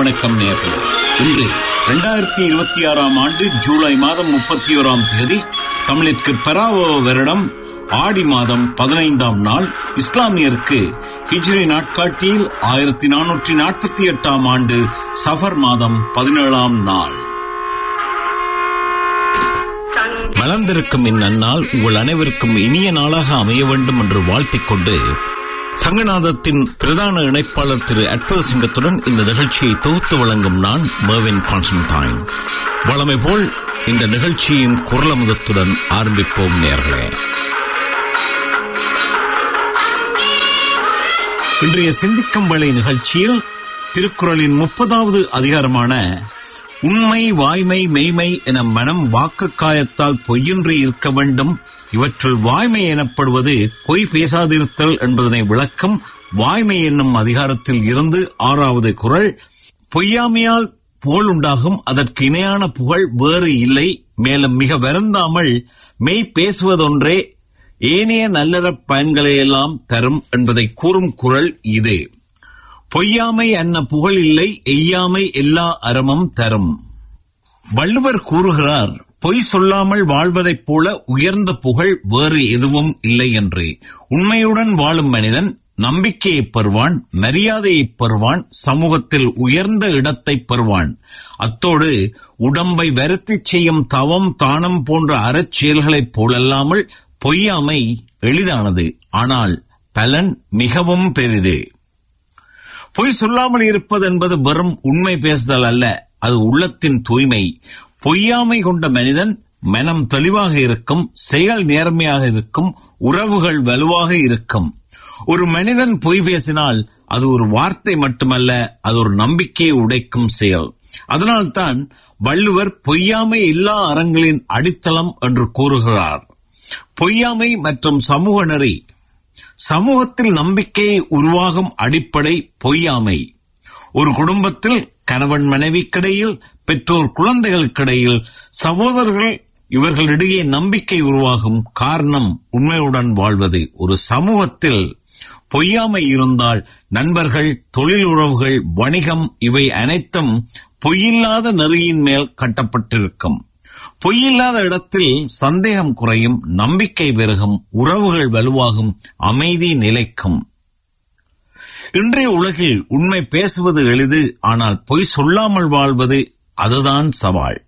வணக்கம் நேர்களே இன்று இரண்டாயிரத்தி இருபத்தி ஆறாம் ஆண்டு ஜூலை மாதம் முப்பத்தி ஓராம் தேதி தமிழிற்கு பராவ வருடம் ஆடி மாதம் பதினைந்தாம் நாள் இஸ்லாமியருக்கு ஹிஜ்ரி நாட்காட்டியில் ஆயிரத்தி நானூற்றி நாற்பத்தி எட்டாம் ஆண்டு சஃபர் மாதம் பதினேழாம் நாள் மலர்ந்திருக்கும் இந்நன்னாள் உங்கள் அனைவருக்கும் இனிய நாளாக அமைய வேண்டும் என்று வாழ்த்திக் கொண்டு சங்கநாதத்தின் பிரதான இணைப்பாளர் திரு அற்புத சிங்கத்துடன் இந்த நிகழ்ச்சியை தொகுத்து வழங்கும் நான் மேவின் கான்ஸ்டன்டைன் வளமை போல் இந்த நிகழ்ச்சியின் குரலமுதத்துடன் ஆரம்பிப்போம் நேர்களே இன்றைய சிந்திக்கும் வேளை நிகழ்ச்சியில் திருக்குறளின் முப்பதாவது அதிகாரமான உண்மை வாய்மை மெய்மை என மனம் வாக்கு காயத்தால் பொய்யின்றி இருக்க வேண்டும் இவற்றுள் வாய்மை எனப்படுவது பொய் பேசாதிருத்தல் என்பதனை விளக்கும் வாய்மை என்னும் அதிகாரத்தில் இருந்து ஆறாவது குரல் பொய்யாமையால் புகழ் உண்டாகும் அதற்கு இணையான புகழ் வேறு இல்லை மேலும் மிக வருந்தாமல் மெய் பேசுவதொன்றே ஏனைய நல்லறப் பயன்களையெல்லாம் தரும் என்பதை கூறும் குரல் இது பொய்யாமை அன்ன புகழ் இல்லை எய்யாமை எல்லா அறமும் தரும் வள்ளுவர் கூறுகிறார் பொய் சொல்லாமல் வாழ்வதைப் போல உயர்ந்த புகழ் வேறு எதுவும் இல்லை என்று உண்மையுடன் வாழும் மனிதன் நம்பிக்கையை பெறுவான் மரியாதையை பெறுவான் சமூகத்தில் உயர்ந்த இடத்தை பெறுவான் அத்தோடு உடம்பை வருத்திச் செய்யும் தவம் தானம் போன்ற அறச்செயல்களைப் போலல்லாமல் பொய்யாமை எளிதானது ஆனால் பலன் மிகவும் பெரிது பொய் சொல்லாமல் இருப்பது என்பது வெறும் உண்மை பேசுதல் அல்ல அது உள்ளத்தின் தூய்மை பொய்யாமை கொண்ட மனிதன் மனம் தெளிவாக இருக்கும் செயல் நேர்மையாக இருக்கும் உறவுகள் வலுவாக இருக்கும் ஒரு மனிதன் பொய் பேசினால் அது ஒரு வார்த்தை மட்டுமல்ல அது ஒரு நம்பிக்கையை உடைக்கும் செயல் அதனால்தான் வள்ளுவர் பொய்யாமை எல்லா அறங்களின் அடித்தளம் என்று கூறுகிறார் பொய்யாமை மற்றும் சமூக நெறி சமூகத்தில் நம்பிக்கையை உருவாகும் அடிப்படை பொய்யாமை ஒரு குடும்பத்தில் கணவன் மனைவிக்கிடையில் பெற்றோர் குழந்தைகளுக்கிடையில் சகோதரர்கள் இவர்களிடையே நம்பிக்கை உருவாகும் காரணம் உண்மையுடன் வாழ்வது ஒரு சமூகத்தில் பொய்யாமை இருந்தால் நண்பர்கள் தொழில் உறவுகள் வணிகம் இவை அனைத்தும் பொய்யில்லாத நெறியின் மேல் கட்டப்பட்டிருக்கும் பொய்யில்லாத இடத்தில் சந்தேகம் குறையும் நம்பிக்கை பெருகும் உறவுகள் வலுவாகும் அமைதி நிலைக்கும் இன்றைய உலகில் உண்மை பேசுவது எளிது ஆனால் பொய் சொல்லாமல் வாழ்வது அதுதான் சவால்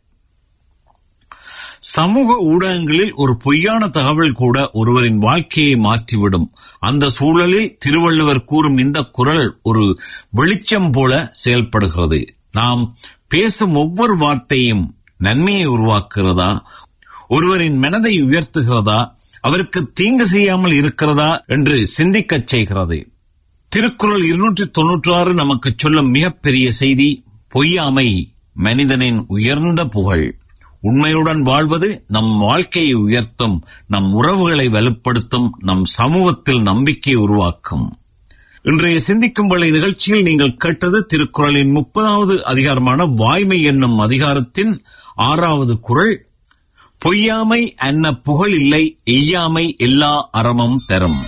சமூக ஊடகங்களில் ஒரு பொய்யான தகவல் கூட ஒருவரின் வாழ்க்கையை மாற்றிவிடும் அந்த சூழலில் திருவள்ளுவர் கூறும் இந்த குரல் ஒரு வெளிச்சம் போல செயல்படுகிறது நாம் பேசும் ஒவ்வொரு வார்த்தையும் நன்மையை உருவாக்குகிறதா ஒருவரின் மனதை உயர்த்துகிறதா அவருக்கு தீங்கு செய்யாமல் இருக்கிறதா என்று சிந்திக்கச் செய்கிறது திருக்குறள் இருநூற்றி தொன்னூற்றி ஆறு நமக்கு சொல்லும் மிகப்பெரிய செய்தி பொய்யாமை மனிதனின் உயர்ந்த புகழ் உண்மையுடன் வாழ்வது நம் வாழ்க்கையை உயர்த்தும் நம் உறவுகளை வலுப்படுத்தும் நம் சமூகத்தில் நம்பிக்கை உருவாக்கும் இன்றைய சிந்திக்கும் வேளை நிகழ்ச்சியில் நீங்கள் கேட்டது திருக்குறளின் முப்பதாவது அதிகாரமான வாய்மை என்னும் அதிகாரத்தின் ஆறாவது குரல் பொய்யாமை அன்ன புகழ் இல்லை எய்யாமை எல்லா அறமும் தரும்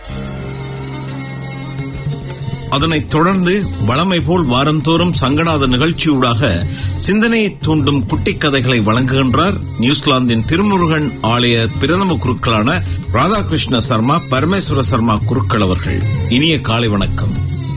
அதனைத் தொடர்ந்து வளமை போல் வாரந்தோறும் சங்கநாத நிகழ்ச்சியூடாக சிந்தனையை தூண்டும் குட்டிக் கதைகளை வழங்குகின்றார் நியூசிலாந்தின் திருமுருகன் ஆலய பிரதம குருக்களான ராதாகிருஷ்ண சர்மா பரமேஸ்வர சர்மா குருக்கள் அவர்கள் இனிய காலை வணக்கம்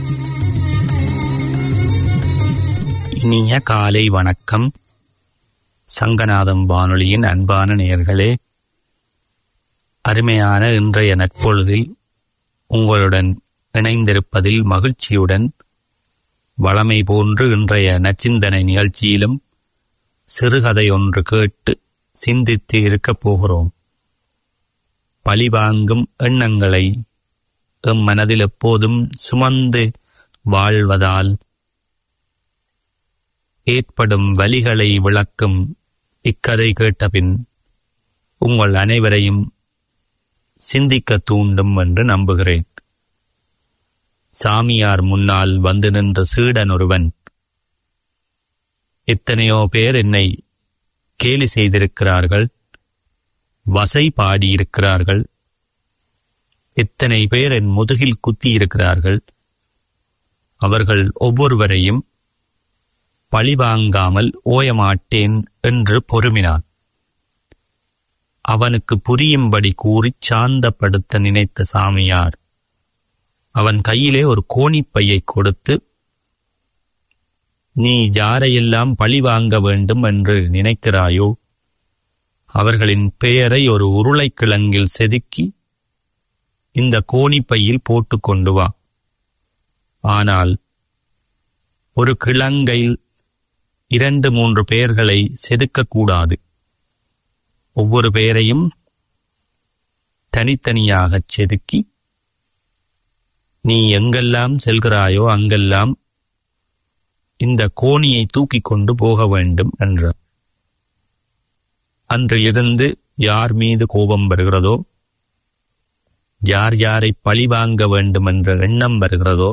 இனிய காலை வணக்கம் சங்கநாதம் வானொலியின் அன்பான நேயர்களே அருமையான இன்றைய நட்பொழுதில் உங்களுடன் இணைந்திருப்பதில் மகிழ்ச்சியுடன் வளமை போன்று இன்றைய நச்சிந்தனை நிகழ்ச்சியிலும் சிறுகதை ஒன்று கேட்டு சிந்தித்து இருக்கப் போகிறோம் பழிவாங்கும் எண்ணங்களை எம் மனதில் எப்போதும் சுமந்து வாழ்வதால் ஏற்படும் வலிகளை விளக்கும் இக்கதை கேட்டபின் உங்கள் அனைவரையும் சிந்திக்க தூண்டும் என்று நம்புகிறேன் சாமியார் முன்னால் வந்து நின்ற சீடன் ஒருவன் எத்தனையோ பேர் என்னை கேலி செய்திருக்கிறார்கள் வசை பாடியிருக்கிறார்கள் எத்தனை பேர் என் முதுகில் குத்தியிருக்கிறார்கள் அவர்கள் ஒவ்வொருவரையும் பழிவாங்காமல் ஓயமாட்டேன் என்று பொறுமினான் அவனுக்கு புரியும்படி கூறிச் சாந்தப்படுத்த நினைத்த சாமியார் அவன் கையிலே ஒரு கோணிப்பையை கொடுத்து நீ யாரையெல்லாம் பழி வாங்க வேண்டும் என்று நினைக்கிறாயோ அவர்களின் பெயரை ஒரு உருளைக்கிழங்கில் செதுக்கி இந்த கோணிப்பையில் போட்டுக் கொண்டு வா ஆனால் ஒரு கிழங்கையில் இரண்டு மூன்று பெயர்களை செதுக்கக்கூடாது ஒவ்வொரு பெயரையும் தனித்தனியாகச் செதுக்கி நீ எங்கெல்லாம் செல்கிறாயோ அங்கெல்லாம் இந்த கோணியை தூக்கிக் கொண்டு போக வேண்டும் என்றார் அன்று இருந்து யார் மீது கோபம் வருகிறதோ யார் யாரை பழிவாங்க வேண்டும் என்ற எண்ணம் வருகிறதோ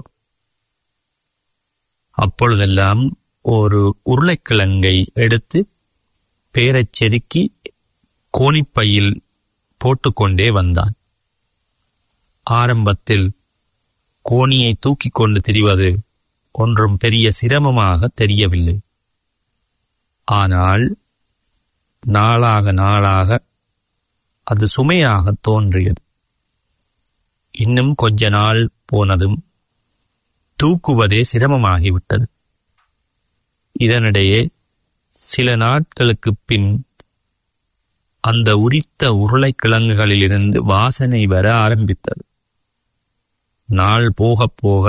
அப்பொழுதெல்லாம் ஒரு உருளைக்கிழங்கை எடுத்து பேரச் செதுக்கி கோணிப்பையில் போட்டுக்கொண்டே வந்தான் ஆரம்பத்தில் கோணியை தூக்கிக் கொண்டு திரிவது ஒன்றும் பெரிய சிரமமாக தெரியவில்லை ஆனால் நாளாக நாளாக அது சுமையாக தோன்றியது இன்னும் கொஞ்ச நாள் போனதும் தூக்குவதே சிரமமாகிவிட்டது இதனிடையே சில நாட்களுக்குப் பின் அந்த உரித்த உருளைக்கிழங்குகளிலிருந்து வாசனை வர ஆரம்பித்தது நாள் போகப் போக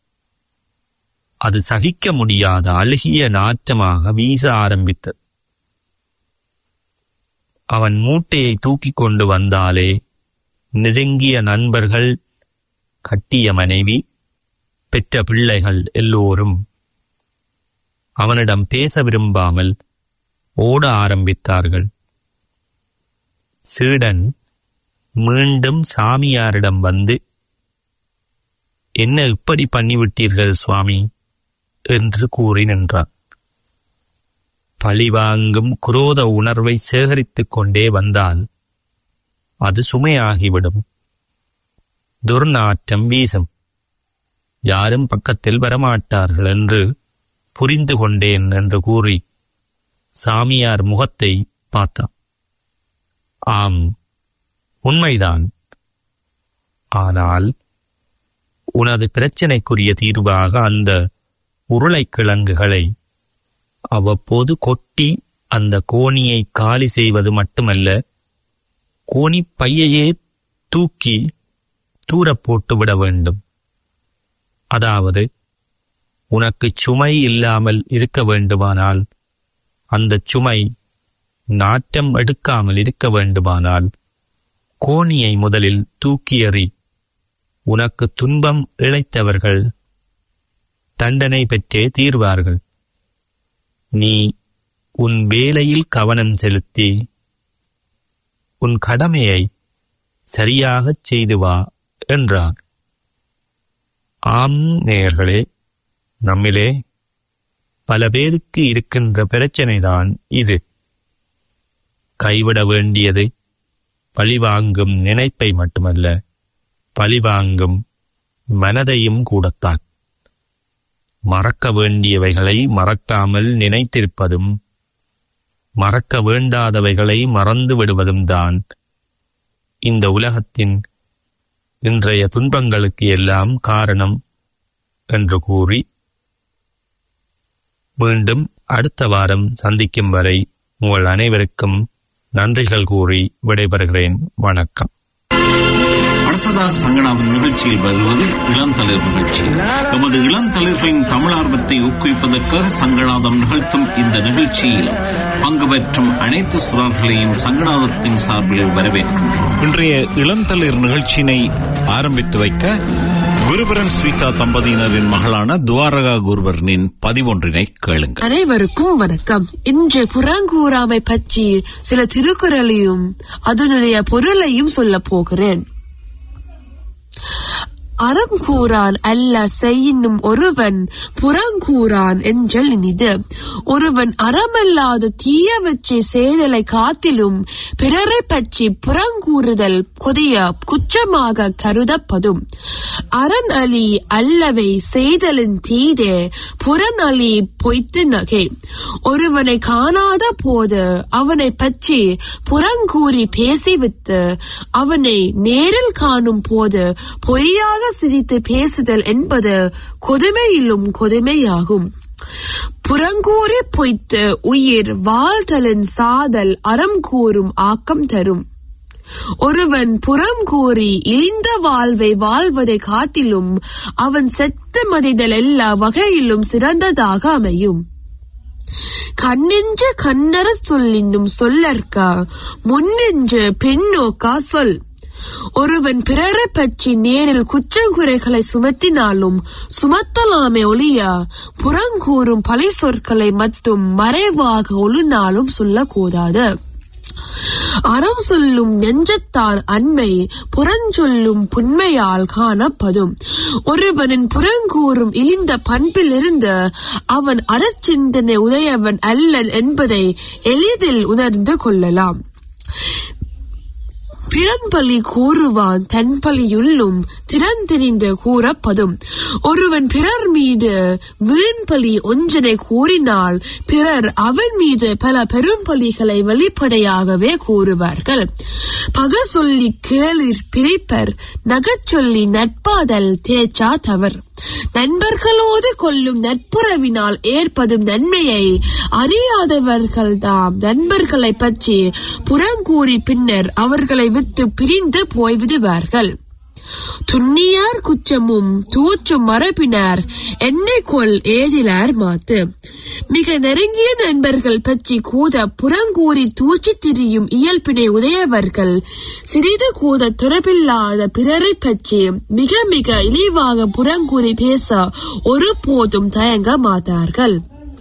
அது சகிக்க முடியாத அழுகிய நாற்றமாக வீச ஆரம்பித்தது அவன் மூட்டையை தூக்கிக் கொண்டு வந்தாலே நெருங்கிய நண்பர்கள் கட்டிய மனைவி பெற்ற பிள்ளைகள் எல்லோரும் அவனிடம் பேச விரும்பாமல் ஓட ஆரம்பித்தார்கள் சீடன் மீண்டும் சாமியாரிடம் வந்து என்ன இப்படி பண்ணிவிட்டீர்கள் சுவாமி என்று கூறி நின்றான் பழிவாங்கும் குரோத உணர்வை சேகரித்துக் கொண்டே வந்தால் அது சுமையாகிவிடும் துர்நாற்றம் வீசும் யாரும் பக்கத்தில் வரமாட்டார்கள் என்று புரிந்து கொண்டேன் என்று கூறி சாமியார் முகத்தை பார்த்தான் ஆம் உண்மைதான் ஆனால் உனது பிரச்சனைக்குரிய தீர்வாக அந்த உருளைக்கிழங்குகளை அவ்வப்போது கொட்டி அந்த கோணியை காலி செய்வது மட்டுமல்ல கோணி பையையே தூக்கி தூரப் போட்டு விட வேண்டும் அதாவது உனக்கு சுமை இல்லாமல் இருக்க வேண்டுமானால் அந்த சுமை நாட்டம் எடுக்காமல் இருக்க வேண்டுமானால் கோணியை முதலில் தூக்கி எறி உனக்கு துன்பம் இழைத்தவர்கள் தண்டனை பெற்றே தீர்வார்கள் நீ உன் வேலையில் கவனம் செலுத்தி உன் கடமையை சரியாகச் செய்து வா என்றார் ஆம் நேயர்களே நம்மிலே பல பேருக்கு இருக்கின்ற பிரச்சனைதான் இது கைவிட வேண்டியது பழிவாங்கும் நினைப்பை மட்டுமல்ல பழிவாங்கும் மனதையும் கூடத்தான் மறக்க வேண்டியவைகளை மறக்காமல் நினைத்திருப்பதும் மறக்க வேண்டாதவைகளை மறந்து விடுவதும் தான் இந்த உலகத்தின் இன்றைய துன்பங்களுக்கு எல்லாம் காரணம் என்று கூறி மீண்டும் அடுத்த வாரம் சந்திக்கும் வரை உங்கள் அனைவருக்கும் நன்றிகள் கூறி விடைபெறுகிறேன் வணக்கம் அடுத்ததாக சங்கடாவின் நிகழ்ச்சியில் வருவது இளந்தளிர் நிகழ்ச்சி எமது இளந்தளிர்களின் தமிழார்வத்தை ஊக்குவிப்பதற்காக சங்கடாதம் நிகழ்த்தும் இந்த நிகழ்ச்சியில் பங்கு பெற்றும் அனைத்து சுறார்களையும் சங்கடாதத்தின் சார்பில் வரவேற்கின்றோம் இன்றைய இளந்தளிர் நிகழ்ச்சியினை ஆரம்பித்து வைக்க குருபரன் ஸ்வீதா தம்பதியினரின் மகளான துவாரகா குருபரனின் பதிவொன்றினை கேளுங்கள் அனைவருக்கும் வணக்கம் இன்று புறங்கூறாமை பற்றி சில திருக்குறளையும் அதனுடைய பொருளையும் சொல்ல போகிறேன் அறங்கூறான் அல்ல செய்யினும் ஒருவன் புறங்கூறான் என்றல் இனிது ஒருவன் அறமல்லாத தீயவற்றை செய்தலை காத்திலும் பிறரை பற்றி புறங்கூறுதல் கொடிய குற்றமாக கருதப்படும் அரண் அலி அல்லவை செய்தலின் தீதே புறன் அலி பொய்த்து நகை ஒருவனை காணாத போது அவனை பற்றி புறங்கூறி பேசிவிட்டு அவனை நேரில் காணும் போது பொய்யாக சிரித்து பேசுதல் என்பது கொதுமையிலும் கொதுமையாகும் புறங்கூறி பொய்த்து உயிர் வாழ்தலின் சாதல் அறம் கூறும் ஆக்கம் தரும் ஒருவன் புறம் கூறி இழிந்த வாழ்வை வாழ்வதை காட்டிலும் அவன் செத்து மதிதல் எல்லா வகையிலும் சிறந்ததாக அமையும் கண்ணென்று கண்ணற சொல்லின்னும் சொல்லற்க முன்னென்று பெண்ணோக்கா சொல் ஒருவன் பிறரை பற்றி நேரில் குற்றங்குறைகளை சுமத்தினாலும் சுமத்தலாமே ஒழிய புறங்கூறும் பழி சொற்களை மட்டும் மறைவாக ஒழுநாளும் சொல்லக்கூடாது அறம் சொல்லும் நெஞ்சத்தான் அண்மை புறஞ்சொல்லும் புண்மையால் காணப்படும் ஒருவனின் புறங்கூறும் இழிந்த பண்பிலிருந்து அவன் அறச்சிந்தனை உடையவன் அல்லன் என்பதை எளிதில் உணர்ந்து கொள்ளலாம் பிறன்பலி கூறுவான் தன்பலியுள்ளும் திறந்திரிந்து கூறப்படும் ஒருவன் பிறர் மீது வீண்பலி ஒன்றனை கூறினால் பிறர் அவன் மீது பல பெரும்பலிகளை வெளிப்படையாகவே கூறுவார்கள் பக சொல்லி கேளிர் பிரிப்பர் நகச் சொல்லி நட்பாதல் தேச்சா தவர் நண்பர்களோடு கொள்ளும் நட்புறவினால் ஏற்படும் நன்மையை அறியாதவர்கள் தாம் நண்பர்களை பற்றி புறங்கூறி பின்னர் அவர்களை விட்டு பிரிந்து போய்விடுவார்கள் துண்ணியார் குச்சமும் தூற்றும் மரபினார் என்னை கொள் ஏதிலார் மாத்து மிக நெருங்கிய நண்பர்கள் பற்றி கூத புறங்கூறி தூச்சி திரியும் இயல்பினை உடையவர்கள் சிறிது கூட திறப்பில்லாத பிறரை பற்றி மிக மிக இழிவாக புறங்கூறி பேச ஒருபோதும் தயங்க மாட்டார்கள்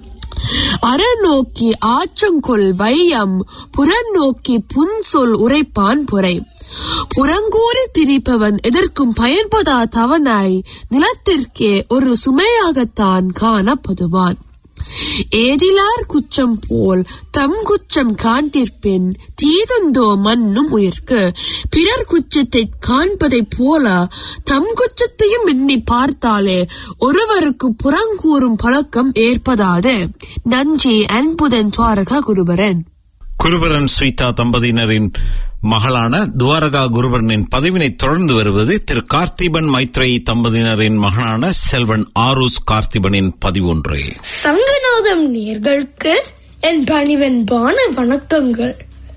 அறநோக்கி ஆற்றங்கொள் வையம் புறநோக்கி புன்சொல் உரைப்பான் புரை புறங்கூறி திரிப்பவன் எதற்கும் பயன்பதா தவனாய் நிலத்திற்கே ஒரு சுமையாகத்தான் காணப்படுவான் ஏதிலார் குச்சம் போல் தம் குச்சம் காண்திருப்பின் தீதந்தோ மண்ணும் உயிர்க்கு பிறர் குச்சத்தை காண்பதைப் போல தம் குச்சத்தையும் எண்ணி பார்த்தாலே ஒருவருக்கு புறங்கூறும் பழக்கம் ஏற்படாது நன்றி அன்புதன் துவாரகா குருபரன் குருபரன் ஸ்வீதா தம்பதியினரின் மகளான துவாரகா குருபரனின் பதவினை தொடர்ந்து வருவது திரு கார்த்திபன் மைத்ரேயி தம்பதியினரின் மகனான செல்வன் ஆரூஸ் கார்த்திபனின் பதிவொன்று சங்கநாதம் நேர்களுக்கு என் பணிவன்பான வணக்கங்கள்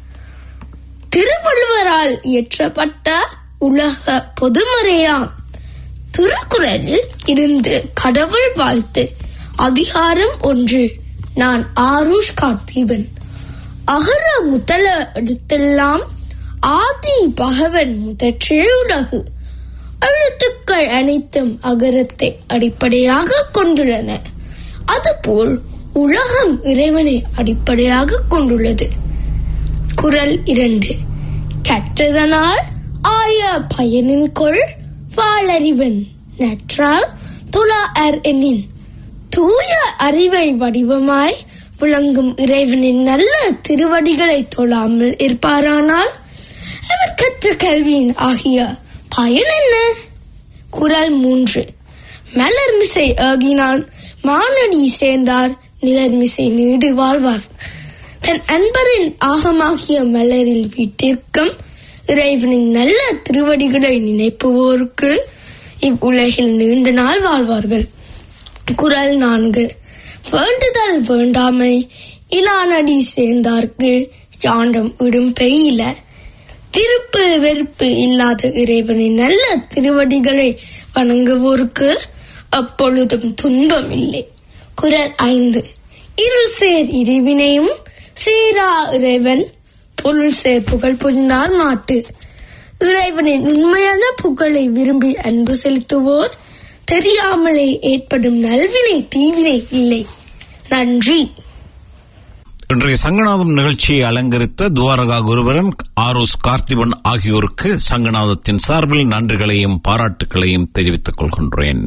திருவள்ளுவரால் இயற்றப்பட்ட உலக பொதுமறையாம் திருக்குறளில் இருந்து கடவுள் வாழ்த்து அதிகாரம் ஒன்று நான் ஆருஷ் கார்த்திபன் அகர முதல எடுத்தெல்லாம் ஆதி பகவன் முதற்றே உலகு எழுத்துக்கள் அனைத்தும் அகரத்தை அடிப்படையாக கொண்டுள்ளன அதுபோல் உலகம் இறைவனை அடிப்படையாக கொண்டுள்ளது குரல் இரண்டு கற்றதனால் ஆய பயனின் கொள் வாழறிவன் நற்றால் துலா அர் எண்ணின் தூய அறிவை வடிவமாய் விளங்கும் இறைவனின் நல்ல திருவடிகளை தொழாமல் இருப்பாரானால் அவர் கற்ற கல்வியின் ஆகிய பயன் என்ன குரல் மூன்று மலர் மிசை ஏகினான் மானடி சேர்ந்தார் நிலர் மிசை நீடு வாழ்வார் தன் அன்பரின் ஆகமாகிய மலரில் வீட்டிற்கும் இறைவனின் நல்ல திருவடிகளை நினைப்புவோருக்கு இவ்வுலகில் நீண்ட நாள் வாழ்வார்கள் குரல் நான்கு வேண்டுதல் வேண்டாமை இலானடி சேர்ந்தார்க்கு யாண்டம் விடும் பெய்யில விருப்பு வெறுப்பு இல்லாத இறைவனின் நல்ல திருவடிகளை வணங்குவோருக்கு அப்பொழுதும் துன்பம் இல்லை குரல் ஐந்து இரு சேர் இறைவினையும் சீரா இறைவன் பொருள் சேர் புகழ் புரிந்தார் நாட்டு இறைவனின் உண்மையான புகழை விரும்பி அன்பு செலுத்துவோர் தெரியாமலே ஏற்படும் நல்வினை தீவினை இல்லை நன்றி இன்றைய சங்கநாதம் நிகழ்ச்சியை அலங்கரித்த துவாரகா குருபரன் ஆரோஸ் கார்த்திபன் ஆகியோருக்கு சங்கநாதத்தின் சார்பில் நன்றிகளையும் பாராட்டுகளையும் தெரிவித்துக் கொள்கின்றேன்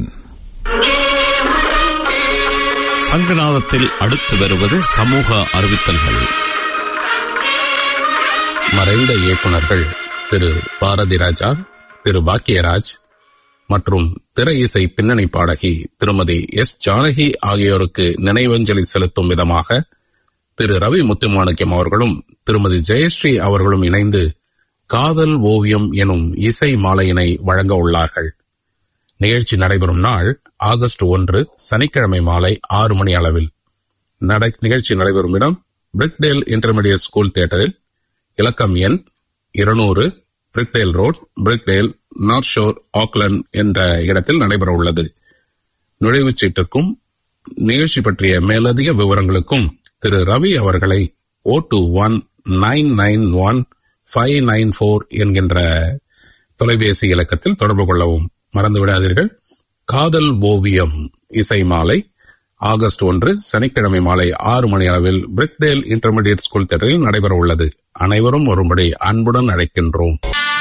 சங்கநாதத்தில் அடுத்து வருவது சமூக அறிவித்தல்கள் மறைந்த இயக்குனர்கள் திரு பாரதி ராஜா திரு பாக்கியராஜ் மற்றும் திரை இசை பின்னணி பாடகி திருமதி எஸ் ஜானகி ஆகியோருக்கு நினைவஞ்சலி செலுத்தும் விதமாக திரு ரவி முத்துமாணிக்கம் அவர்களும் திருமதி ஜெயஸ்ரீ அவர்களும் இணைந்து காதல் ஓவியம் எனும் இசை மாலையினை வழங்க உள்ளார்கள் நிகழ்ச்சி நடைபெறும் நாள் ஆகஸ்ட் ஒன்று சனிக்கிழமை மாலை ஆறு மணி அளவில் நட- நிகழ்ச்சி நடைபெறும் இடம் பிரிக்டேல் இன்டர்மீடியட் ஸ்கூல் தியேட்டரில் இலக்கம் எண் இருநூறு Birkdale road Birkdale North Shore Auckland என்ற இடத்தில் நடைபெற உள்ளது நுழைவுச் சீட்டுக்கும் நிகழ்ச்சி பற்றிய மேலதிக விவரங்களுக்கும் திரு ரவி அவர்களை O two one nine nine one five nine four என்கின்ற தொலைபேசி இலக்கத்தில் தொடர்பு கொள்ளவும் மறந்து விடாதீர்கள் காதல் ஓவியம் இசை மாலை ஆகஸ்ட் ஒன்று சனிக்கிழமை மாலை ஆறு மணி அளவில் பிரிக்டேல் இன்டர்மீடியட் ஸ்கூல் தியேட்டரில் நடைபெற உள்ளது அனைவரும் ஒருபடி அன்புடன் அழைக்கின்றோம்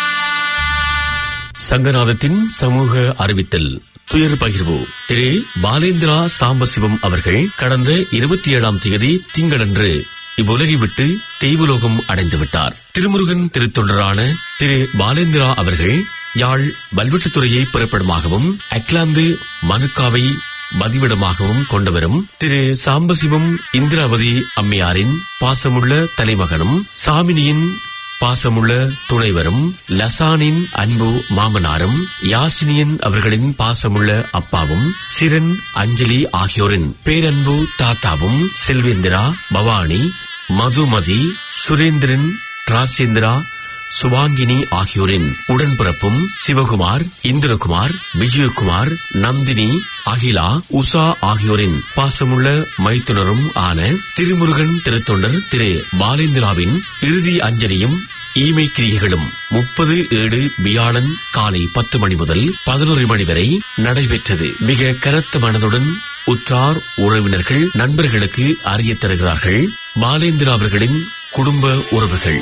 சங்கநாதத்தின் சமூக அறிவித்தல் துயர் பகிர்வு திரு பாலேந்திரா சாம்பசிவம் அவர்கள் கடந்த இருபத்தி ஏழாம் தேதி திங்களன்று இவ்வுலகை விட்டு தெய்வலோகம் அடைந்து விட்டார் திருமுருகன் திருத்தொண்டரான திரு பாலேந்திரா அவர்கள் யாழ் வல்வெட்டுத்துறையை பிறப்பிடமாகவும் அக்லாந்து மனுக்காவை மதிவிடமாகவும் கொண்டவரும் திரு சாம்பசிவம் இந்திராவதி அம்மையாரின் பாசமுள்ள தலைமகனும் சாமினியின் பாசமுள்ள துணைவரும் லசானின் அன்பு மாமனாரும் யாசினியன் அவர்களின் பாசமுள்ள அப்பாவும் சிரன் அஞ்சலி ஆகியோரின் பேரன்பு தாத்தாவும் செல்வேந்திரா பவானி மதுமதி சுரேந்திரன் ராசேந்திரா சுபாங்கினி ஆகியோரின் உடன்பிறப்பும் சிவகுமார் இந்திரகுமார் விஜயகுமார் நந்தினி அகிலா உஷா ஆகியோரின் பாசமுள்ள மைத்துனரும் ஆன திருமுருகன் திருத்தொண்டர் திரு பாலேந்திராவின் இறுதி அஞ்சலியும் ஈமை கிரியைகளும் முப்பது ஏழு வியாழன் காலை பத்து மணி முதல் பதினோரு மணி வரை நடைபெற்றது மிக கரத்த மனதுடன் உற்றார் உறவினர்கள் நண்பர்களுக்கு அறியத் தருகிறார்கள் பாலேந்திரா அவர்களின் குடும்ப உறவுகள்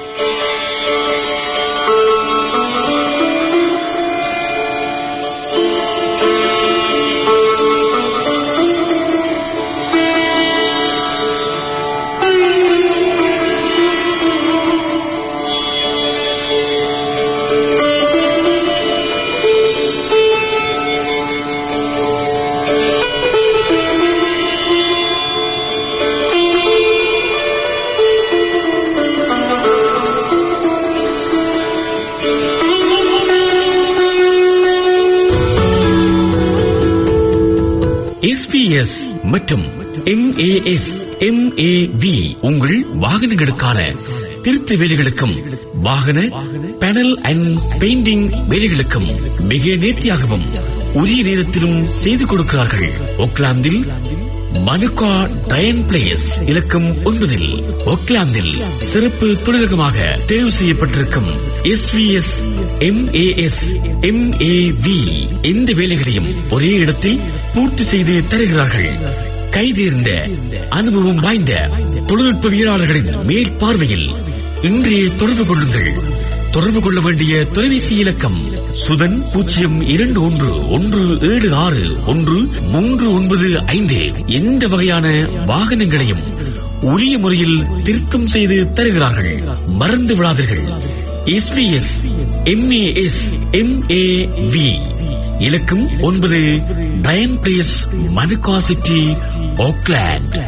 எஸ்பிஎஸ் மற்றும் எம்ஏஎஸ் எம்ஏவி உங்கள் வாகனங்களுக்கான திருத்த வேலைகளுக்கும் வாகன பேனல் அண்ட் பெயிண்டிங் வேலைகளுக்கும் மிக நேர்த்தியாகவும் உரிய நேரத்திலும் செய்து கொடுக்கிறார்கள் ஒக்லாந்தில் மனுகா டயன் பிளேஸ் இலக்கம் ஒன்பதில் ஒக்லாந்தில் சிறப்பு தொழிலகமாக தேர்வு செய்யப்பட்டிருக்கும் எஸ்விஎஸ் எம்ஏஎஸ் எம்ஏவி எந்த வேலைகளையும் ஒரே இடத்தில் பூர்த்தி செய்து தருகிறார்கள் கைதேர்ந்த அனுபவம் வாய்ந்த தொழில்நுட்பவியலாளர்களின் மேல் பார்வையில் இன்றே தொடர்பு கொள்ளுங்கள் தொடர்பு கொள்ள வேண்டிய தொலைபேசி இலக்கம் சுதன் பூஜ்ஜியம் இரண்டு ஒன்று ஒன்று ஏழு ஆறு ஒன்று மூன்று ஒன்பது ஐந்து எந்த வகையான வாகனங்களையும் உரிய முறையில் திருத்தம் செய்து தருகிறார்கள் மறந்து விடாதீர்கள் எஸ்பிஎஸ் எம்ஏஎஸ் எம்ஏவி இலக்கம் ஒன்பது Diane place Manukau city Auckland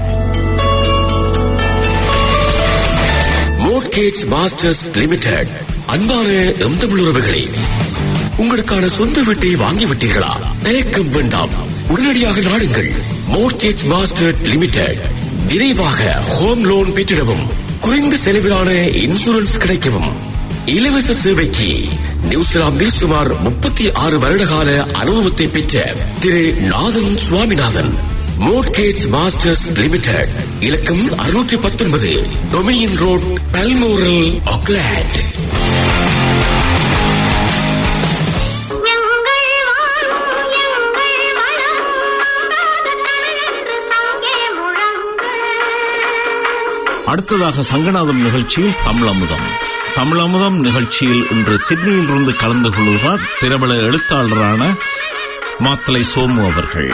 mortgage masters limited அன்பான எம் தமிழ் உறவுகளே உங்களுக்கான சொந்த வீட்டை வாங்கிவிட்டீர்களா தயக்கம் வேண்டாம் உடனடியாக நாடுங்கள் மோர்கேஜ் மாஸ்டர் லிமிடெட் விரைவாக ஹோம் லோன் பெற்றிடவும் குறைந்த செலவிலான இன்சூரன்ஸ் கிடைக்கவும் இலவச சேவைக்கு நியூசிலாந்தில் சுமார் முப்பத்தி ஆறு வருடகால அனுபவத்தை பெற்ற திரு Nathan Swaminathan mortgage masters limited இலக்கம் அறுநூற்றி பத்தொன்பது டொமினியன் ரோட் பல்மோரல் ஆக்லாண்ட் எங்கள் வாழும் எங்கள் வளம் தாங்கே முழங்கு அடுத்ததாக சங்கநாதம் நிகழ்ச்சியில் தமிழமுதம் தமிழமுதம் நிகழ்ச்சியில் இன்று சிட்னியில் இருந்து கலந்து கொள்கிறார் பிரபல எழுத்தாளரான மாத்தலை சோமு அவர்கள்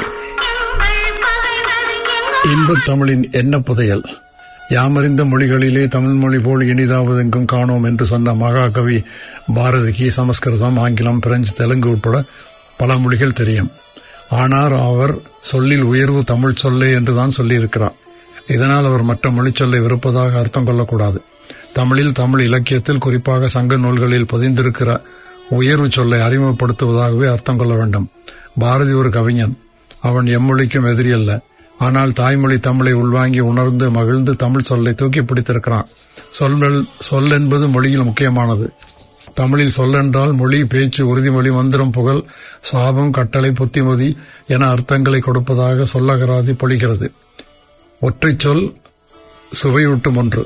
இன்பத் தமிழின் என்ன புதையல் யாமறிந்த மொழிகளிலே தமிழ் மொழி போல் இனிதாவதெங்கும் காணோம் என்று சொன்ன மகாகவி பாரதிக்கு சமஸ்கிருதம் ஆங்கிலம் பிரெஞ்சு தெலுங்கு உட்பட பல மொழிகள் தெரியும் ஆனால் அவர் சொல்லில் உயர்வு தமிழ் சொல்லே என்றுதான் சொல்லியிருக்கிறார் இதனால் அவர் மற்ற மொழிச் சொல்லை வெறுப்பதாக அர்த்தம் கொள்ளக்கூடாது தமிழில் தமிழ் இலக்கியத்தில் குறிப்பாக சங்க நூல்களில் பதிந்திருக்கிற உயர்வு சொல்லை அறிமுகப்படுத்துவதாகவே அர்த்தம் கொள்ள வேண்டும் பாரதி ஒரு கவிஞன் அவன் எம்மொழிக்கும் எதிரி அல்ல ஆனால் தாய்மொழி தமிழை உள்வாங்கி உணர்ந்து மகிழ்ந்து தமிழ் சொல்லை தூக்கி பிடித்திருக்கிறான் சொல் சொல் என்பது மொழியில் முக்கியமானது தமிழில் சொல்லென்றால் மொழி பேச்சு உறுதிமொழி மந்திரம் புகழ் சாபம் கட்டளை புத்திமதி என அர்த்தங்களை கொடுப்பதாக சொல்லகராதி பொழிகிறது ஒற்றைச் சொல் சுவையூட்டும் ஒன்று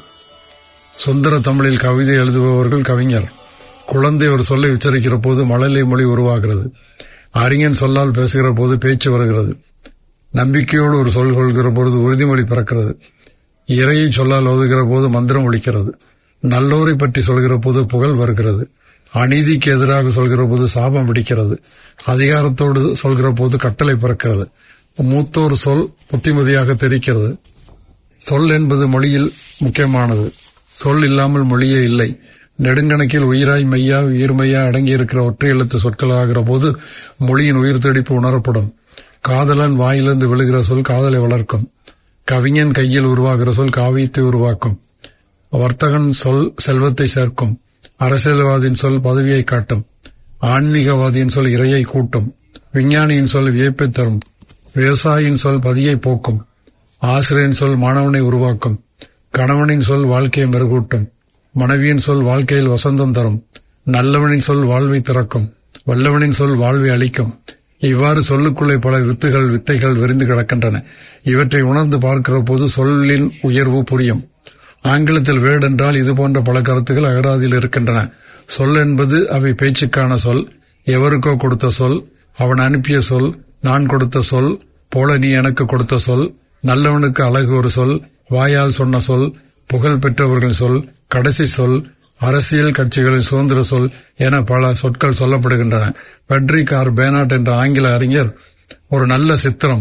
சுந்தர தமிழில் கவிதை எழுதுபவர்கள் கவிஞர் குழந்தை ஒரு சொல்லை உச்சரிக்கிற போது மழலை மொழி உருவாகிறது அறிஞன் சொல்லால் பேசுகிற போது பேச்சு வருகிறது நம்பிக்கையோடு ஒரு சொல் கொள்கிற பொழுது உறுதிமொழி பிறக்கிறது இறையை சொல்லால் ஓதுகிற போது மந்திரம் ஒழிக்கிறது நல்லோரை பற்றி சொல்கிற போது புகழ் வருகிறது அநீதிக்கு எதிராக சொல்கிற போது சாபம் பிடிக்கிறது அதிகாரத்தோடு சொல்கிற போது கட்டளை பிறக்கிறது மூத்தோர் சொல் புத்திமதியாக தெரிக்கிறது சொல் என்பது மொழியில் முக்கியமானது சொல் இல்லாமல் மொழியே இல்லை நெடுங்கணக்கில் உயிராய் மெய்யா உயிர்மையா அடங்கியிருக்கிற ஒற்றை எழுத்து சொற்களாகிற போது மொழியின் உயிர் துடிப்பு உணரப்படும் காதலன் வாயிலிருந்து விழுகிற சொல் காதலை வளர்க்கும் கவிஞன் கையில் உருவாகிற சொல் காவியத்தை உருவாக்கும் வர்த்தகன் சொல் செல்வத்தை சேர்க்கும் அரசியல்வாதியின் சொல் பதவியை காட்டும் ஆன்மீகவாதியின் சொல் இறையை கூட்டும் விஞ்ஞானியின் சொல் வியப்பை தரும் விவசாயியின் சொல் பதியை போக்கும் ஆசிரியரின் சொல் மாணவனை உருவாக்கும் கணவனின் சொல் வாழ்க்கையை மெருகூட்டும் மனைவியின் சொல் வாழ்க்கையில் வசந்தம் தரும் நல்லவனின் சொல் வாழ்வை திறக்கும் வல்லவனின் சொல் வாழ்வை அளிக்கும் இவ்வாறு சொல்லுக்குள்ளே பல வித்துகள் வித்தைகள் விரிந்து கிடக்கின்றன இவற்றை உணர்ந்து பார்க்கிற போது சொல்லின் உயர்வு புரியும் ஆங்கிலத்தில் வேர்டு என்றால் இது போன்ற பல கருத்துக்கள் அகராதியில் இருக்கின்றன சொல் என்பது அவை பேச்சுக்கான சொல் எவருக்கோ கொடுத்த சொல் அவன் அனுப்பிய சொல் நான் கொடுத்த சொல் போல நீ எனக்கு கொடுத்த சொல் நல்லவனுக்கு அழகு ஒரு சொல் வாயால் சொன்ன சொல் புகழ் பெற்றவர்கள் சொல் கடைசி சொல் அரசியல் கட்சிகளின் சுதந்திர சொல் என பல சொற்கள் சொல்லப்படுகின்றன பெட்ரிக் ஆர் பேனாட் என்ற ஆங்கில அறிஞர் ஒரு நல்ல சித்திரம்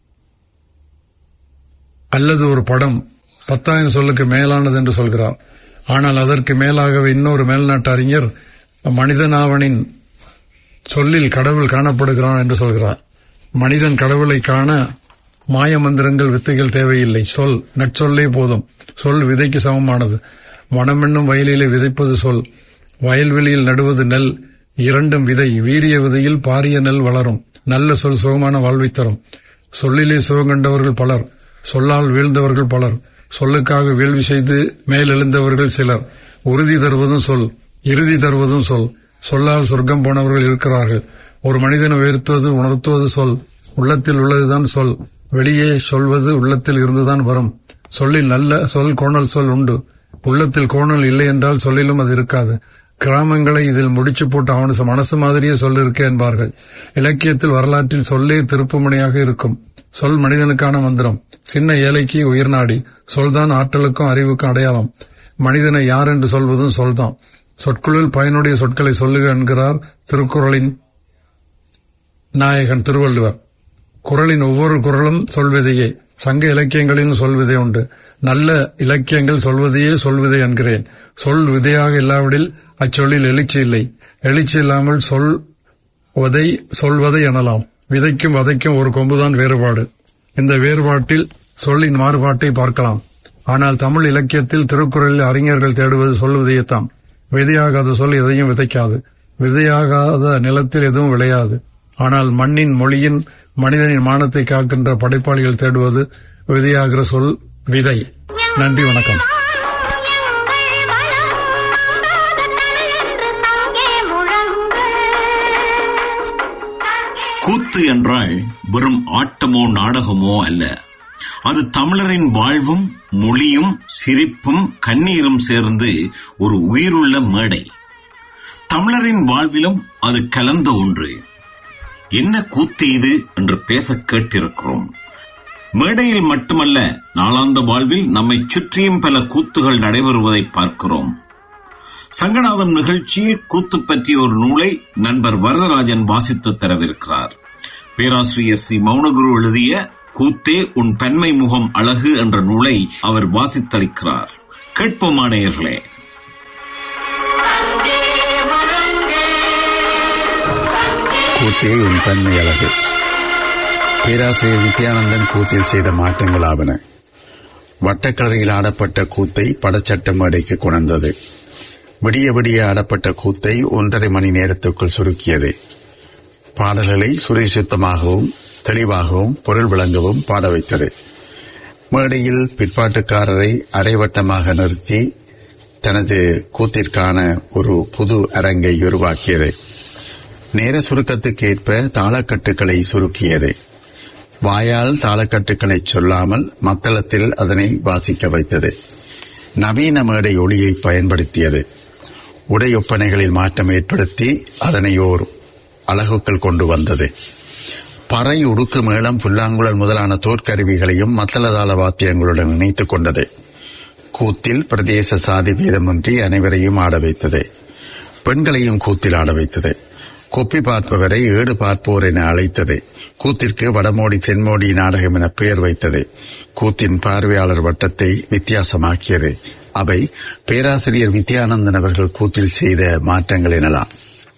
அல்லது ஒரு படம் பத்தாயிரம் சொல்லுக்கு மேலானது என்று சொல்கிறார் ஆனால் அதற்கு மேலாகவே இன்னொரு மேல்நாட்டு அறிஞர் மனிதனாவனின் சொல்லில் கடவுள் காணப்படுகிறான் என்று சொல்கிறார் மனிதன் கடவுளை காண மாய மந்திரங்கள் வித்தைகள் தேவையில்லை சொல் நற்சொல்லே போதும் சொல் விதைக்கு சமமானது மனமென்னும் வயலிலே விதைப்பது சொல் வயல்வெளியில் நடுவது நெல் இரண்டும் விதை வீரிய விதையில் பாரிய நெல் வளரும் நல்ல சொல் சுகமான வாழ்வை தரும் சொல்லிலே சுகம் கண்டவர்கள் பலர் சொல்லால் வீழ்ந்தவர்கள் பலர் சொல்லுக்காக வேள்வி செய்து மேலெழுந்தவர்கள் சிலர் உறுதி தருவதும் சொல் இறுதி தருவதும் சொல் சொல்லால் சொர்க்கம் போனவர்கள் இருக்கிறார்கள் ஒரு மனிதனை உயர்த்துவது உணர்த்துவது சொல் உள்ளத்தில் உள்ளதுதான் சொல் வெளியே சொல்வது உள்ளத்தில் இருந்துதான் வரும் சொல்லில் நல்ல சொல் கோணல் சொல் உண்டு உள்ளத்தில் கோணல் இல்லை என்றால் சொல்லிலும் அது இருக்காது கிராமங்களை இதில் முடிச்சு போட்டு அவனு மனசு மாதிரியே சொல் இருக்கு என்பார்கள் இலக்கியத்தில் வரலாற்றில் சொல்லே திருப்புமுனையாக இருக்கும் சொல் மனிதனுக்கான மந்திரம் சின்ன ஏழைக்கு உயிர்நாடி சொல்தான் ஆற்றலுக்கும் அறிவுக்கும் அடையாளம் மனிதனை யார் என்று சொல்வதும் சொல்தான் சொற்குளில் பயனுடைய சொற்களை சொல்லுக என்கிறார் திருக்குறளின் நாயகன் திருவள்ளுவர் குரலின் ஒவ்வொரு குரலும் சொல்வதையே சங்க இலக்கியங்களிலும் சொல்வதே உண்டு நல்ல இலக்கியங்கள் சொல்வதையே சொல்வதே என்கிறேன் சொல் விதையாக இல்லாவிடில் அச்சொல்லில் எழுச்சி இல்லை எழுச்சி இல்லாமல் சொல் வதை சொல்வதை எனலாம் விதைக்கும் வதைக்கும் ஒரு கொம்புதான் வேறுபாடு இந்த வேறுபாட்டில் சொல்லின் மாறுபாட்டை பார்க்கலாம் ஆனால் தமிழ் இலக்கியத்தில் திருக்குறளில் அறிஞர்கள் தேடுவது சொல்வதையேத்தான் விதையாகாத சொல் எதையும் விதைக்காது விதையாகாத நிலத்தில் எதுவும் விளையாது ஆனால் மண்ணின் மொழியின் மனிதனின் மானத்தை காக்கின்ற படைப்பாளிகள் தேடுவது விதையாகிற சொல் விதை நன்றி வணக்கம் கூத்து என்றால் வெறும் ஆட்டமோ நாடகமோ அல்ல அது தமிழரின் வாழ்வும் மொழியும் சிரிப்பும் கண்ணீரும் சேர்ந்து ஒரு உயிருள்ள மேடை தமிழரின் வாழ்விலும் அது கலந்த ஒன்று என்ன கூத்து இது என்று பேச கேட்டிருக்கிறோம் மேடையில் மட்டுமல்ல நாளாந்த வாழ்வில் நம்மை சுற்றியும் பல கூத்துகள் நடைபெறுவதை பார்க்கிறோம் சங்கநாதம் நிகழ்ச்சியில் கூத்து பற்றிய ஒரு நூலை நண்பர் வரதராஜன் வாசித்து தரவிருக்கிறார் பேராசிரியர் ஸ்ரீ மௌனகுரு எழுதிய கூத்தே உன் பெண்மை முகம் அழகு என்ற நூலை அவர் வாசித்தளிக்கிறார் கேட்போமானேயர்களே கூத்து கூத்தே உன் பன்மை அழகு பேராசிரியர் வித்யானந்தன் கூத்தில் செய்த மாற்றங்களாவன வட்டக்கலரையில் ஆடப்பட்ட கூத்தை படச்சட்ட மேடைக்கு கொணர்ந்தது விடிய விடிய ஆடப்பட்ட கூத்தை ஒன்றரை மணி நேரத்துக்குள் சுருக்கியது பாடல்களை சுரிசுத்தமாகவும் தெளிவாகவும் பொருள் விளங்கவும் பாட வைத்தது மேடையில் பிற்பாட்டுக்காரரை அரைவட்டமாக நிறுத்தி தனது கூத்திற்கான ஒரு புது அரங்கை உருவாக்கியது நேர சுருக்கத்துக்கு ஏற்ப தாளக்கட்டுக்களை சுருக்கியது வாயால் தாளக்கட்டுக்களை சொல்லாமல் மத்தளத்தில் அதனை வாசிக்க வைத்தது நவீன மேடை ஒளியை பயன்படுத்தியது உடையொப்பனைகளில் மாற்றம் ஏற்படுத்தி அதனை ஓர் அழகுக்கள் கொண்டு வந்தது பறை உடுக்கு மேளம் புல்லாங்குழல் முதலான தோற்கருவிகளையும் மத்தளதாள வாத்தியங்களுடன் இணைத்துக் கொண்டது கூத்தில் பிரதேச சாதி பேதமின்றி அனைவரையும் ஆட வைத்தது பெண்களையும் கூத்தில் ஆட வைத்தது கொப்பி பார்ப்பவரை ஏடு பார்ப்போர் என அழைத்தது கூத்திற்கு வடமோடி தென்மோடி நாடகம் என பெயர் வைத்தது கூத்தின் பார்வையாளர் வட்டத்தை வித்தியாசமாக்கியது அவை பேராசிரியர் வித்யானந்தன் அவர்கள் கூத்தில் செய்த மாற்றங்கள் எனலாம்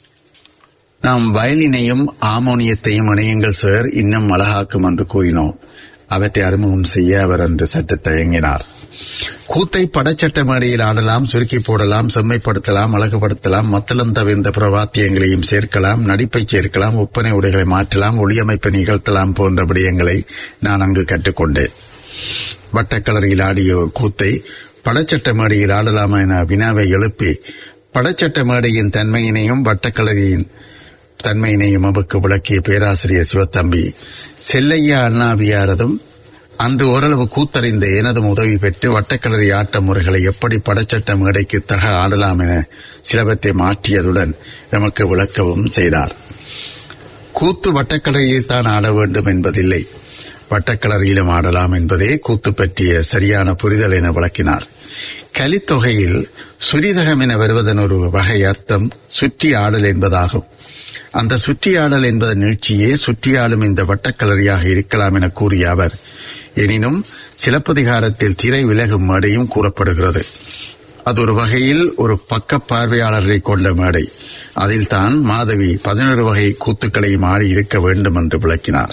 நாம் வயலினையும் ஆமோனியத்தையும் இணையுங்கள் சார் இன்னும் அழகாக்கும் என்று கூறினோம் அவற்றை அறிமுகம் செய்ய அவர் அன்று சற்று தயங்கினார் கூத்தை படச்சட்ட மேடையில் ஆடலாம் சுருக்கி போடலாம் செம்மைப்படுத்தலாம் அழகுபடுத்தலாம் மத்தளம் தவிர்ந்த பிரவாத்தியங்களையும் சேர்க்கலாம் நடிப்பை சேர்க்கலாம் ஒப்பனை உடைகளை மாற்றலாம் ஒளியமைப்பை நிகழ்த்தலாம் போன்ற விடயங்களை நான் அங்கு கற்றுக்கொண்டேன் வட்டக்கலரியில் ஆடிய ஒரு கூத்தை படச்சட்ட மேடையில் ஆடலாமா என வினாவை எழுப்பி படச்சட்ட மேடையின் தன்மையினையும் வட்டக்கலரியின் தன்மையினையும் நமக்கு விளக்கிய பேராசிரியர் சிவத்தம்பி செல்லையா அண்ணாவியாரதும் அன்று ஓரளவு கூத்தறிந்த எனதும் உதவி பெற்று வட்டக்கலரி ஆட்ட முறைகளை எப்படி படச்சட்ட மேடைக்கு தக ஆடலாம் என சிலவற்றை மாற்றியதுடன் எமக்கு விளக்கவும் செய்தார் கூத்து வட்டக்கலரியில் தான் ஆட வேண்டும் என்பதில்லை வட்டக்கலரியிலும் ஆடலாம் என்பதே கூத்து பற்றிய சரியான புரிதல் என விளக்கினார் கலித்தொகையில் சுரிதகம் என வருவதன் ஒரு வகை அர்த்தம் சுற்றி ஆடல் என்பதாகும் அந்த சுற்றியாடல் என்பது நீட்சியே சுற்றியாடும் இந்த வட்டக்கலரியாக இருக்கலாம் என கூறிய அவர் எனினும் சிலப்பதிகாரத்தில் திரை விலகும் மேடையும் கூறப்படுகிறது அது ஒரு வகையில் ஒரு பக்க பார்வையாளரை கொண்ட மேடை அதில் தான் மாதவி பதினொரு வகை கூத்துக்களையும் ஆடி இருக்க வேண்டும் என்று விளக்கினார்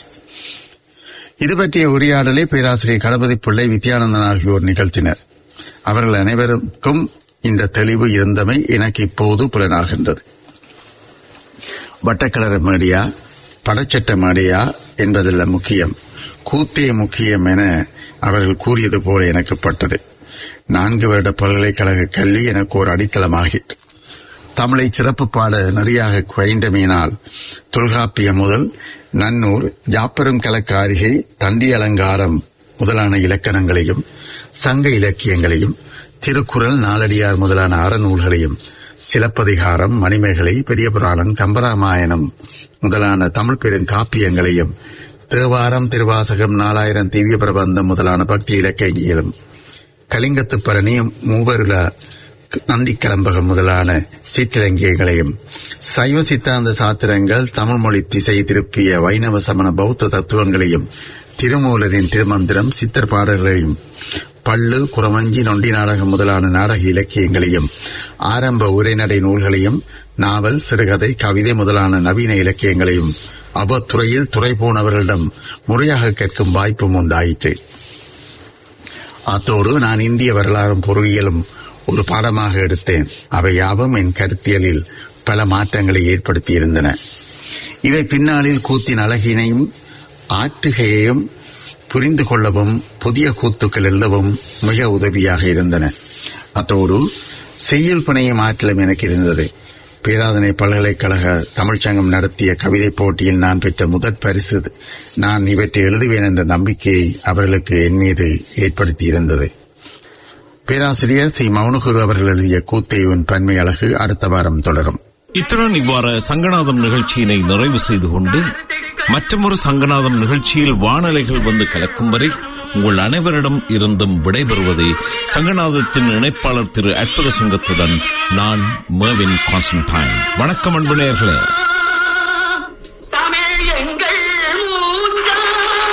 இது பற்றிய உரையாடலை பேராசிரியர் கணபதி பிள்ளை வித்யானந்தன் ஆகியோர் நிகழ்த்தினர் அவர்கள் அனைவருக்கும் இந்த தெளிவு இருந்தமை எனக்கு இப்போது புலனாகின்றது வட்டக்கலர மேடியா படச்சட்ட மேடியா என்பதல்ல முக்கியம் கூத்தே முக்கியம் என அவர்கள் கூறியது போல எனக்கு பட்டது நான்கு வருட பல்கலைக்கழக கல்வி எனக்கு ஒரு அடித்தளமாகிற்று தமிழை சிறப்பு பாட நெறியாக குவைந்தமையினால் தொல்காப்பியம் முதல் நன்னூர் ஜாப்பரும் கலக்காரிகை தண்டி அலங்காரம் முதலான இலக்கணங்களையும் சங்க இலக்கியங்களையும் திருக்குறள் நாலடியார் முதலான அறநூல்களையும் சிலப்பதிகாரம் மணிமேகலை பெரிய புராணம் கம்பராமாயணம் முதலான தமிழ் பெருங்காப்பியங்களையும் தேவாரம் திருவாசகம் நாலாயிரம் திவ்ய பிரபந்தம் முதலான பக்தி இலக்கியங்களும் கலிங்கத்து பரணி மூவருல நந்தி கலம்பகம் முதலான சீத்திரங்கியங்களையும் சைவ சித்தாந்த சாத்திரங்கள் தமிழ் மொழி திசை திருப்பிய வைணவ சமண பௌத்த தத்துவங்களையும் திருமூலரின் திருமந்திரம் சித்தர் பாடல்களையும் பள்ளு குறவஞ்சி நொண்டி நாடகம் முதலான நாடக இலக்கியங்களையும் ஆரம்ப உரைநடை நூல்களையும் நாவல் சிறுகதை கவிதை முதலான நவீன இலக்கியங்களையும் அவ்வத்துறையில் துறை போனவர்களிடம் முறையாக கேட்கும் வாய்ப்பும் உண்டாயிற்று அத்தோடு நான் இந்திய வரலாறும் பொருளியலும் ஒரு பாடமாக எடுத்தேன் அவை யாவும் என் கருத்தியலில் பல மாற்றங்களை ஏற்படுத்தியிருந்தன இவை பின்னாளில் கூத்தின் அழகினையும் ஆற்றுகையையும் புரிந்து கொள்ளவும் புதிய கூத்துக்கள் எழுதவும் மிக உதவியாக இருந்தன அத்தோடு செய்யுள் புனையும் ஆற்றலும் எனக்கு இருந்தது பேராதனை பல்கலைக்கழக தமிழ்ச்சங்கம் நடத்திய கவிதை போட்டியில் நான் பெற்ற முதற் பரிசு நான் இவற்றை எழுதுவேன் என்ற நம்பிக்கையை அவர்களுக்கு என் மீது ஏற்படுத்தியிருந்தது பேராசிரியர் சி மௌனகுரு அவர்கள் எழுதிய கூத்தையின் பன்மை அழகு அடுத்த வாரம் தொடரும் இத்துடன் இவ்வாறு சங்கநாதம் நிகழ்ச்சியினை நிறைவு செய்து கொண்டு மற்றொரு சங்கநாதம் நிகழ்ச்சியில் வானலைகள் வந்து கலக்கும் வரை உங்கள் அனைவரிடம் இருந்தும் விடைபெறுவதே சங்கநாதத்தின் இணைப்பாளர் திரு அற்புத சிங்கத்துடன் நான் மேவின் கான்ஸ்டன்டைன் வணக்கம் அன்பு நேயர்களே தமிழ் எங்கள் மூஞ்சா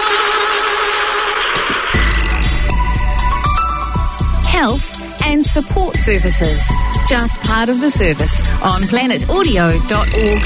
Health and support services. Just part of the service on planetaudio.org